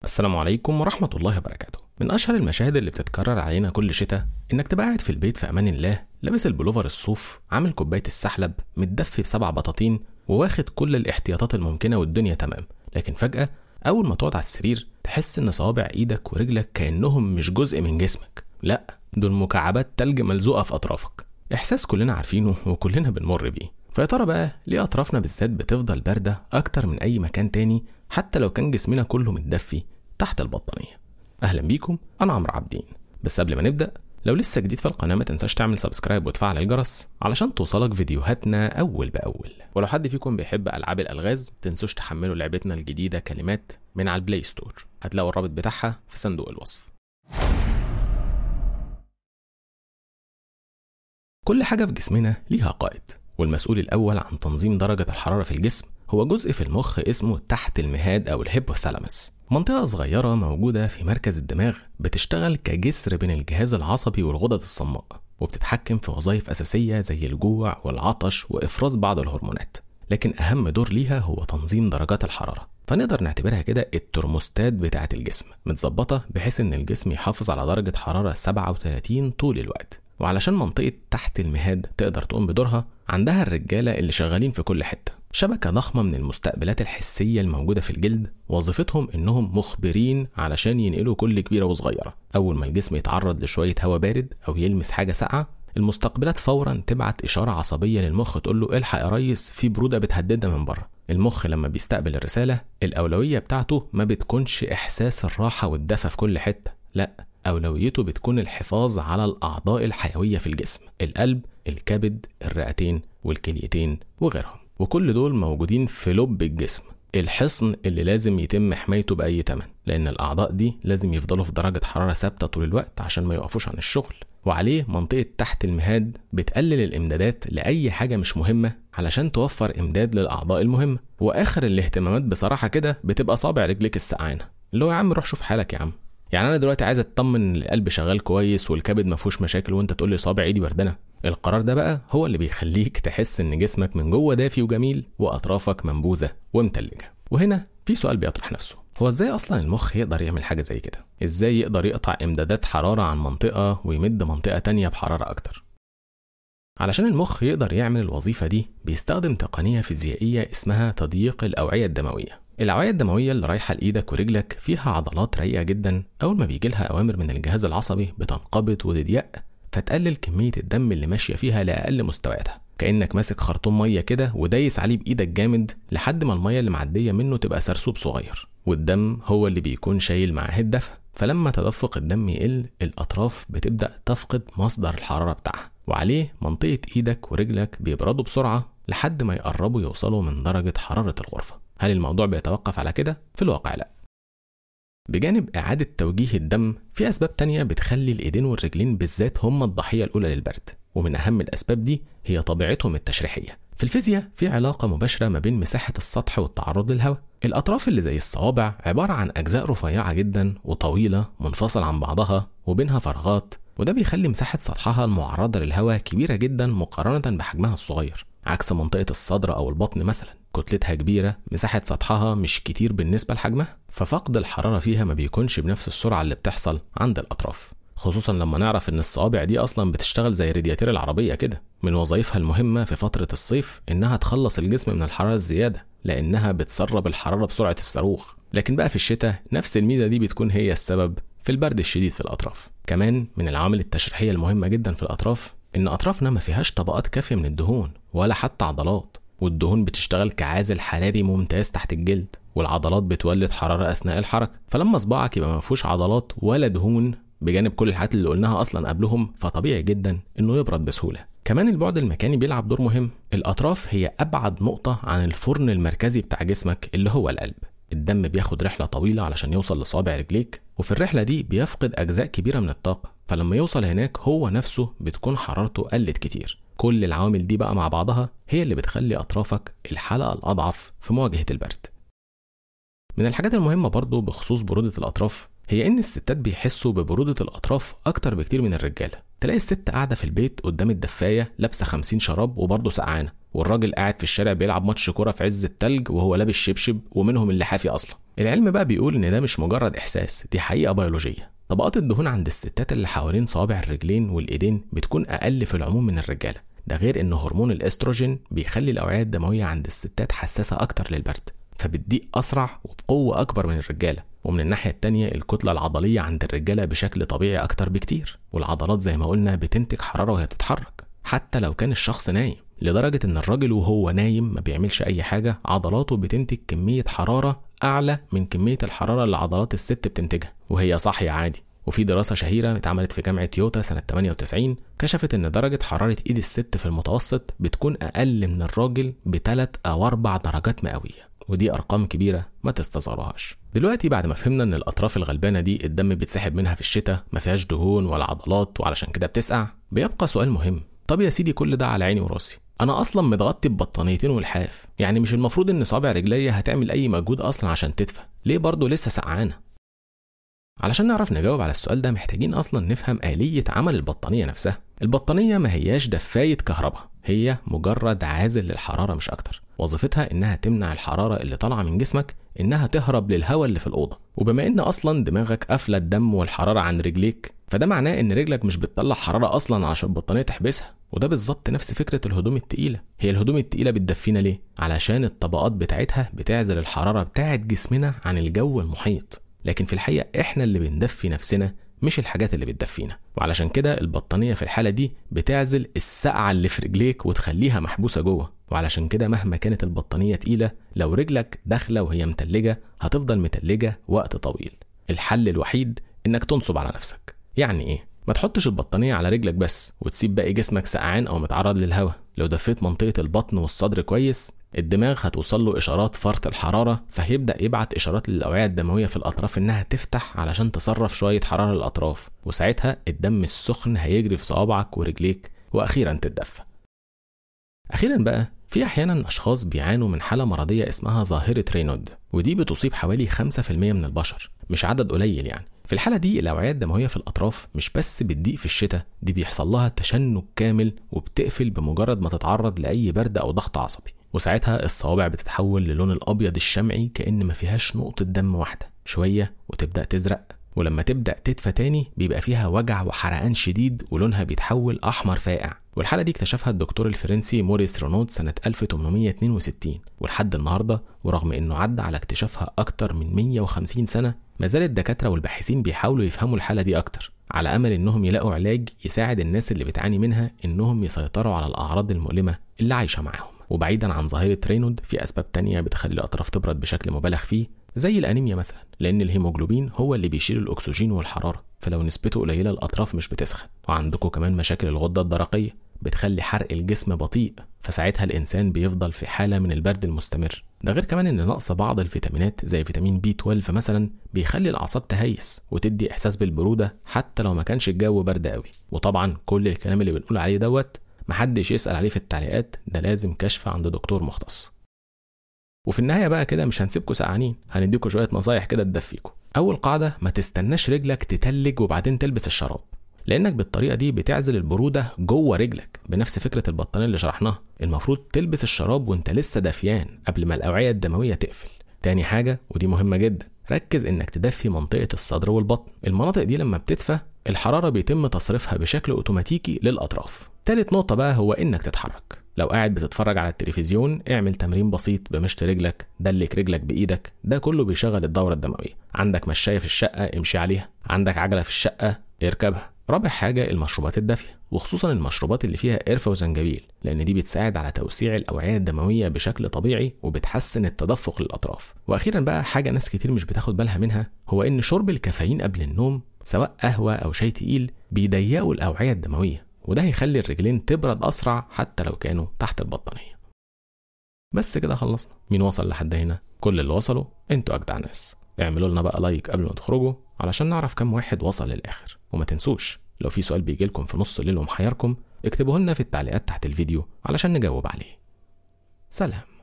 السلام عليكم ورحمة الله وبركاته من أشهر المشاهد اللي بتتكرر علينا كل شتاء إنك تبقى قاعد في البيت في أمان الله لابس البلوفر الصوف عامل كوباية السحلب متدفي بسبع بطاطين وواخد كل الاحتياطات الممكنة والدنيا تمام لكن فجأة أول ما تقعد على السرير تحس إن صوابع إيدك ورجلك كأنهم مش جزء من جسمك لأ دول مكعبات تلج ملزوقة في أطرافك إحساس كلنا عارفينه وكلنا بنمر بيه فيا ترى بقى ليه أطرافنا بالذات بتفضل باردة أكتر من أي مكان تاني حتى لو كان جسمنا كله متدفي تحت البطانية أهلا بيكم أنا عمرو عابدين بس قبل ما نبدأ لو لسه جديد في القناة ما تنساش تعمل سبسكرايب وتفعل الجرس علشان توصلك فيديوهاتنا أول بأول ولو حد فيكم بيحب ألعاب الألغاز تنسوش تحملوا لعبتنا الجديدة كلمات من على البلاي ستور هتلاقوا الرابط بتاعها في صندوق الوصف كل حاجة في جسمنا ليها قائد والمسؤول الأول عن تنظيم درجة الحرارة في الجسم هو جزء في المخ اسمه تحت المهاد أو الهيبوثالاموس منطقة صغيرة موجودة في مركز الدماغ بتشتغل كجسر بين الجهاز العصبي والغدد الصماء وبتتحكم في وظائف أساسية زي الجوع والعطش وإفراز بعض الهرمونات لكن أهم دور ليها هو تنظيم درجات الحرارة فنقدر نعتبرها كده الترموستات بتاعة الجسم متظبطة بحيث إن الجسم يحافظ على درجة حرارة 37 طول الوقت وعلشان منطقة تحت المهاد تقدر تقوم بدورها عندها الرجالة اللي شغالين في كل حتة شبكة ضخمة من المستقبلات الحسية الموجودة في الجلد وظيفتهم إنهم مخبرين علشان ينقلوا كل كبيرة وصغيرة أول ما الجسم يتعرض لشوية هواء بارد أو يلمس حاجة ساقعة المستقبلات فورا تبعت إشارة عصبية للمخ تقول له الحق يا ريس في برودة بتهددنا من بره المخ لما بيستقبل الرسالة الأولوية بتاعته ما بتكونش إحساس الراحة والدفى في كل حتة لأ أولويته بتكون الحفاظ على الأعضاء الحيوية في الجسم القلب الكبد الرئتين والكليتين وغيرهم وكل دول موجودين في لب الجسم الحصن اللي لازم يتم حمايته بأي تمن لأن الأعضاء دي لازم يفضلوا في درجة حرارة ثابتة طول الوقت عشان ما يقفوش عن الشغل وعليه منطقة تحت المهاد بتقلل الإمدادات لأي حاجة مش مهمة علشان توفر إمداد للأعضاء المهمة وآخر الاهتمامات بصراحة كده بتبقى صابع رجليك السقعانة اللي هو يا عم روح شوف حالك يا عم يعني انا دلوقتي عايز اطمن ان القلب شغال كويس والكبد ما فيهوش مشاكل وانت تقول لي صابع ايدي بردانه القرار ده بقى هو اللي بيخليك تحس ان جسمك من جوه دافي وجميل واطرافك منبوذه ومتلجه وهنا في سؤال بيطرح نفسه هو ازاي اصلا المخ يقدر يعمل حاجه زي كده ازاي يقدر يقطع امدادات حراره عن منطقه ويمد منطقه تانية بحراره اكتر علشان المخ يقدر يعمل الوظيفة دي بيستخدم تقنية فيزيائية اسمها تضييق الأوعية الدموية الأوعية الدموية اللي رايحة لإيدك ورجلك فيها عضلات رقيقة جدا أول ما بيجي لها أوامر من الجهاز العصبي بتنقبض وتضيق فتقلل كمية الدم اللي ماشية فيها لأقل مستوياتها كأنك ماسك خرطوم مية كده ودايس عليه بإيدك جامد لحد ما المية اللي معدية منه تبقى سرسوب صغير والدم هو اللي بيكون شايل معاه الدفع فلما تدفق الدم يقل الأطراف بتبدأ تفقد مصدر الحرارة بتاعها وعليه منطقة إيدك ورجلك بيبردوا بسرعة لحد ما يقربوا يوصلوا من درجة حرارة الغرفة هل الموضوع بيتوقف على كده؟ في الواقع لا بجانب إعادة توجيه الدم في أسباب تانية بتخلي الإيدين والرجلين بالذات هم الضحية الأولى للبرد ومن أهم الأسباب دي هي طبيعتهم التشريحية في الفيزياء في علاقة مباشرة ما بين مساحة السطح والتعرض للهواء الأطراف اللي زي الصوابع عبارة عن أجزاء رفيعة جدا وطويلة منفصل عن بعضها وبينها فراغات وده بيخلي مساحة سطحها المعرضة للهواء كبيرة جدا مقارنة بحجمها الصغير عكس منطقة الصدر أو البطن مثلا كتلتها كبيرة مساحة سطحها مش كتير بالنسبة لحجمها ففقد الحرارة فيها ما بيكونش بنفس السرعة اللي بتحصل عند الأطراف خصوصا لما نعرف ان الصوابع دي اصلا بتشتغل زي رادياتير العربية كده من وظائفها المهمة في فترة الصيف انها تخلص الجسم من الحرارة الزيادة لانها بتسرب الحرارة بسرعة الصاروخ لكن بقى في الشتاء نفس الميزة دي بتكون هي السبب في البرد الشديد في الأطراف كمان من العوامل التشريحية المهمة جدا في الأطراف إن أطرافنا ما فيهاش طبقات كافية من الدهون ولا حتى عضلات والدهون بتشتغل كعازل حراري ممتاز تحت الجلد والعضلات بتولد حرارة أثناء الحركة فلما صباعك يبقى ما فيهوش عضلات ولا دهون بجانب كل الحاجات اللي قلناها أصلا قبلهم فطبيعي جدا إنه يبرد بسهولة كمان البعد المكاني بيلعب دور مهم الأطراف هي أبعد نقطة عن الفرن المركزي بتاع جسمك اللي هو القلب الدم بياخد رحلة طويلة علشان يوصل لصابع رجليك وفي الرحلة دي بيفقد أجزاء كبيرة من الطاقة فلما يوصل هناك هو نفسه بتكون حرارته قلت كتير كل العوامل دي بقى مع بعضها هي اللي بتخلي أطرافك الحلقة الأضعف في مواجهة البرد من الحاجات المهمة برضو بخصوص برودة الأطراف هي إن الستات بيحسوا ببرودة الأطراف أكتر بكتير من الرجالة تلاقي الست قاعدة في البيت قدام الدفاية لابسة 50 شراب وبرضه سقعانة والراجل قاعد في الشارع بيلعب ماتش كورة في عز التلج وهو لابس شبشب ومنهم اللي حافي أصلا العلم بقى بيقول ان ده مش مجرد احساس دي حقيقه بيولوجيه طبقات الدهون عند الستات اللي حوالين صوابع الرجلين والايدين بتكون اقل في العموم من الرجاله ده غير ان هرمون الاستروجين بيخلي الاوعيه الدمويه عند الستات حساسه اكتر للبرد فبتضيق اسرع وبقوه اكبر من الرجاله ومن الناحيه التانية الكتله العضليه عند الرجاله بشكل طبيعي اكتر بكتير والعضلات زي ما قلنا بتنتج حراره وهي بتتحرك حتى لو كان الشخص نايم لدرجة إن الراجل وهو نايم ما بيعملش أي حاجة عضلاته بتنتج كمية حرارة أعلى من كمية الحرارة اللي عضلات الست بتنتجها وهي صاحية عادي وفي دراسة شهيرة اتعملت في جامعة يوتا سنة 98 كشفت إن درجة حرارة إيد الست في المتوسط بتكون أقل من الراجل بثلاث أو أربع درجات مئوية ودي أرقام كبيرة ما تستصغروهاش دلوقتي بعد ما فهمنا إن الأطراف الغلبانة دي الدم بيتسحب منها في الشتاء ما فيهاش دهون ولا عضلات وعلشان كده بتسقع بيبقى سؤال مهم طب يا سيدي كل ده على عيني وراسي انا اصلا متغطي ببطانيتين والحاف يعني مش المفروض ان صابع رجليا هتعمل اي مجهود اصلا عشان تدفى ليه برضه لسه سقعانه علشان نعرف نجاوب على السؤال ده محتاجين اصلا نفهم آلية عمل البطانية نفسها البطانية ما هياش دفاية كهرباء هي مجرد عازل للحرارة مش أكتر وظيفتها إنها تمنع الحرارة اللي طالعة من جسمك إنها تهرب للهواء اللي في الأوضة وبما إن أصلا دماغك قافلة الدم والحرارة عن رجليك فده معناه إن رجلك مش بتطلع حرارة أصلا عشان البطانية تحبسها وده بالظبط نفس فكرة الهدوم التقيلة هي الهدوم التقيلة بتدفينا ليه؟ علشان الطبقات بتاعتها بتعزل الحرارة بتاعت جسمنا عن الجو المحيط لكن في الحقيقة إحنا اللي بندفي نفسنا مش الحاجات اللي بتدفينا وعلشان كده البطانية في الحالة دي بتعزل السقعة اللي في رجليك وتخليها محبوسة جوه وعلشان كده مهما كانت البطانية تقيلة لو رجلك داخلة وهي متلجة هتفضل متلجة وقت طويل الحل الوحيد إنك تنصب على نفسك يعني إيه؟ ما تحطش البطانية على رجلك بس وتسيب باقي جسمك سقعان أو متعرض للهواء لو دفيت منطقة البطن والصدر كويس الدماغ هتوصل له إشارات فرط الحرارة فهيبدأ يبعت إشارات للأوعية الدموية في الأطراف إنها تفتح علشان تصرف شوية حرارة للأطراف وساعتها الدم السخن هيجري في صوابعك ورجليك وأخيرا تتدفى أخيرا بقى في أحيانا أشخاص بيعانوا من حالة مرضية اسمها ظاهرة رينود ودي بتصيب حوالي 5% من البشر مش عدد قليل يعني في الحالة دي الأوعية الدموية في الأطراف مش بس بتضيق في الشتاء دي بيحصل لها تشنج كامل وبتقفل بمجرد ما تتعرض لأي برد أو ضغط عصبي وساعتها الصوابع بتتحول للون الأبيض الشمعي كأن ما فيهاش نقطة دم واحدة شوية وتبدأ تزرق ولما تبدأ تدفى تاني بيبقى فيها وجع وحرقان شديد ولونها بيتحول أحمر فاقع والحالة دي اكتشفها الدكتور الفرنسي موريس رونود سنة 1862 ولحد النهاردة ورغم انه عدى على اكتشافها أكتر من 150 سنة ما زال الدكاترة والباحثين بيحاولوا يفهموا الحالة دي أكتر على أمل إنهم يلاقوا علاج يساعد الناس اللي بتعاني منها إنهم يسيطروا على الأعراض المؤلمة اللي عايشة معاهم وبعيدا عن ظاهرة رينود في أسباب تانية بتخلي الأطراف تبرد بشكل مبالغ فيه زي الأنيميا مثلا لأن الهيموجلوبين هو اللي بيشيل الأكسجين والحرارة فلو نسبته قليلة الأطراف مش بتسخن وعندكم كمان مشاكل الغدة الدرقية بتخلي حرق الجسم بطيء فساعتها الإنسان بيفضل في حالة من البرد المستمر ده غير كمان إن نقص بعض الفيتامينات زي فيتامين بي 12 مثلا بيخلي الأعصاب تهيس وتدي إحساس بالبرودة حتى لو ما كانش الجو برد قوي وطبعا كل الكلام اللي بنقول عليه دوت محدش يسأل عليه في التعليقات ده لازم كشف عند دكتور مختص وفي النهاية بقى كده مش هنسيبكم سقعانين هنديكم شوية نصايح كده تدفيكم أول قاعدة ما تستناش رجلك تتلج وبعدين تلبس الشراب لأنك بالطريقة دي بتعزل البرودة جوه رجلك بنفس فكرة البطانية اللي شرحناها المفروض تلبس الشراب وانت لسه دافيان قبل ما الأوعية الدموية تقفل تاني حاجة ودي مهمة جدا ركز انك تدفي منطقة الصدر والبطن المناطق دي لما بتدفى الحرارة بيتم تصريفها بشكل اوتوماتيكي للأطراف تالت نقطة بقى هو انك تتحرك لو قاعد بتتفرج على التلفزيون اعمل تمرين بسيط بمشط رجلك دلك رجلك بايدك ده كله بيشغل الدورة الدموية عندك مشاية في الشقة امشي عليها عندك عجلة في الشقة اركبها رابع حاجة المشروبات الدافية وخصوصا المشروبات اللي فيها قرفة وزنجبيل لأن دي بتساعد على توسيع الأوعية الدموية بشكل طبيعي وبتحسن التدفق للأطراف وأخيرا بقى حاجة ناس كتير مش بتاخد بالها منها هو إن شرب الكافيين قبل النوم سواء قهوة أو شاي تقيل بيضيقوا الأوعية الدموية وده هيخلي الرجلين تبرد أسرع حتى لو كانوا تحت البطانية بس كده خلصنا مين وصل لحد هنا كل اللي وصلوا انتوا أجدع ناس اعملوا لنا بقى لايك قبل ما تخرجوا علشان نعرف كم واحد وصل للآخر وما تنسوش لو في سؤال بيجي لكم في نص الليل ومحيركم اكتبوه لنا في التعليقات تحت الفيديو علشان نجاوب عليه سلام